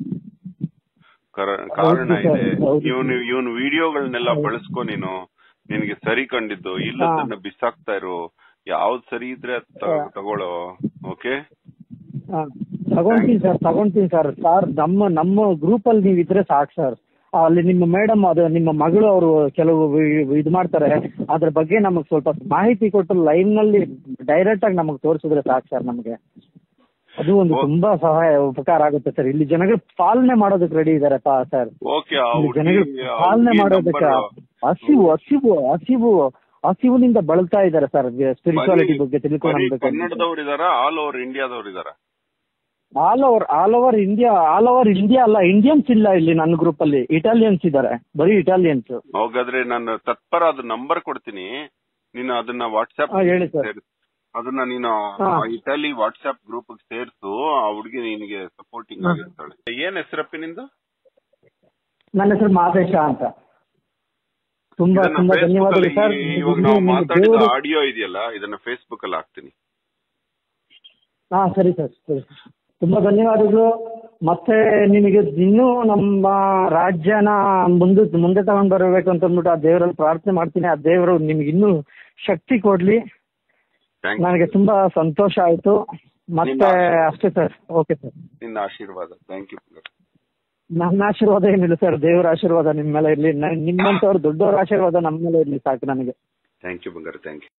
ಕರ- ಕಾರಣ ಹೌದು ಇದೆ ಸರ್, ಹೌದು. ಇವನು ಇವನು ವಿಡಿಯೋಗಳನ್ನೆಲ್ಲ ಬಳಸ್ಕೊ ನೀನು ನಿನಗೆ ಸರಿ ಕಂಡಿದ್ದು ಇಲ್ಲದನ್ನ ಬಿಸಾಕ್ತಾ ಇರು ಯಾವ್ದ್ ಸರಿ ಇದ್ರೆ ಅದ್ ತ- ತಗೊಳ್ಳೋ ಓಕೆ ಹಾ, ತಗೊಂತೀನಿ ಸರ್ ತಗೊಂತೀನಿ ಸರ್ ಸರ್ ನಮ್ಮ ನಮ್ಮ ಗ್ರೂಪ್ ಅಲ್ಲಿ ನೀವು ಇದ್ರೆ ಸಾಕು ಸರ್ ಅಲ್ಲಿ ನಿಮ್ಮ ಮೇಡಮ್ ಅದು ನಿಮ್ಮ ಮಗಳು ಅವರು ಕೆಲವು ವಿ- ಇದು ಮಾಡ್ತಾರೆ ಅದ್ರ ಬಗ್ಗೆ ನಮಗೆ ಸ್ವಲ್ಪ ಮಾಹಿತಿ ಕೊಟ್ಟು ಲೈವ್ ನಲ್ಲಿ ಡೈರೆಕ್ಟ್ ಆಗಿ ನಮಗೆ ತೋರಿಸಿದ್ರೆ ಸಾಕು ಸರ್ ನಮಗೆ ಅದು ಒಂದು ಓ- ತುಂಬಾ ಸಹಾಯ ಉಪಕಾರ ಆಗುತ್ತೆ ಸರ್ ಇಲ್ಲಿ ಜನಗಳು ಪಾಲನೆ ಮಾಡೋದಕ್ಕೆ ರೆಡಿ ಇದಾರೆ ಸರ್ ಓಕೆ ಆ ಇಲ್ಲಿ ಜನಗಳು ಹುಡ್ಗಿ- ಆ ಪಾಲನೆ ಹುಡ್ಗಿ ಮಾಡೋದಕ್ಕೆ number- ಹಸಿವು ಹಸಿವು ಹಸಿವು ಹಸಿವಿನಿಂದ ಬಳಲ್ತಾ ಇದ್ದಾರೆ ಸರ್ ಸ್ಪಿರಿಚುವಾಲಿಟಿ ಬರೀ- ಬಗ್ಗೆ ಬರೀ ತಿಳ್ಕೊಂಡು ಕನ್ನಡದವ್ರು ಇದಾರ ಆಲ್ ಓವರ್ ಇಂಡಿಯಾದವ್ರು ಇದಾರ all over all over India all over India ಅಲ್ಲ ಇಂಡಿಯನ್ಸ್ ಇಲ್ಲ ಇಲ್ಲಿ ನನ್ನ ಗ್ರೂಪ್ ಅಲ್ಲಿ ಇಟಾಲಿಯನ್ಸ್ ಇದ್ದಾರೆ ಬರೀ ಇಟಾಲಿಯನ್ಸ್ ಹೋಗಾದ್ರೆ ನಾನು ತತ್ಪರ ಅದು ನಂಬರ್ ಕೊಡ್ತೀನಿ ನೀನು ಅದನ್ನ ವಾಟ್ಸ್ಆಪ್ ಹಾ, ಹೇಳಿ sir. ಅದನ್ನ ನೀನು ಹಾ. ಇಟಲಿ ವಾಟ್ಸ್ಆಪ್ ಗ್ರೂಪ್ ಸೇರ್ಸು ಆ ಹುಡುಗಿ ನಿನಗೆ ಸಪೋರ್ಟಿಂಗ್ ಹಾ. ಆಗಿರ್ತಾಳೆ ಏನ್ ಹೆಸರಪ್ಪಿ ನಿಂದು ನನ್ನ ಹೆಸರು ಮಾದೇಶ ಅಂತ ತುಂಬಾ ಇದನ್ನ ತುಂಬಾ Facebook ಧನ್ಯವಾದಗಳು ಅಲ್ಲಿ ಸರ್ ಇವಾಗ ನಾವು ನಿಮ್ಗೆ ಮಾತಾಡಿದ ದೇವರು ಆಡಿಯೋ ಇದೆಯಲ್ಲ ಇದನ್ನ ಫೇಸ್ಬುಕ್ ಅಲ್ಲಿ ಹಾಕ್ತೀನಿ ಹಾ ಸರಿ ಸರ್ ಸರಿ ತುಂಬಾ ಧನ್ಯವಾದಗಳು ಮತ್ತೆ ನಿಮಗೆ ಇನ್ನೂ ನಮ್ಮ ರಾಜ್ಯನ ಮುಂದೆ ಮುಂದೆ ತಗೊಂಡ್ ಬರಬೇಕು ಅಂತ ಅಂದ್ಬಿಟ್ಟು ಆ ದೇವರಲ್ಲಿ ಪ್ರಾರ್ಥನೆ ಮಾಡ್ತೀನಿ ಆ ದೇವರು ನಿಮ್ಗೆ ಇನ್ನೂ ಶಕ್ತಿ ಕೊಡ್ಲಿ ಥ್ಯಾಂಕ್ ನನಗೆ ತುಂಬಾ ಸಂತೋಷ ಆಯ್ತು ಮತ್ತೆ ನಿಮ್ಮ- ಅಷ್ಟೇ ಸರ್ ಓಕೆ ಸರ್ ನಿನ್ನ ಆಶೀರ್ವಾದ ಥ್ಯಾಂಕ್ ಯು ನನ್ನ ಆಶೀರ್ವಾದ ಏನಿಲ್ಲ ಸರ್ ದೇವರ ಆಶೀರ್ವಾದ ನಿಮ್ಮ ಮೇಲೆ ಇರ್ಲಿ ನ- ನಿಮ್ಮಂತವ್ರು ದೊಡ್ಡವರ ಆಶೀರ್ವಾದ ನಮ್ಮ ಮೇಲೆ ಇರ್ಲಿ ಸಾಕು ನನಗೆ ಥ್ಯಾಂಕ್ ಯು ಬಂಗಾರ ಥ್ಯಾಂಕ್ ಯು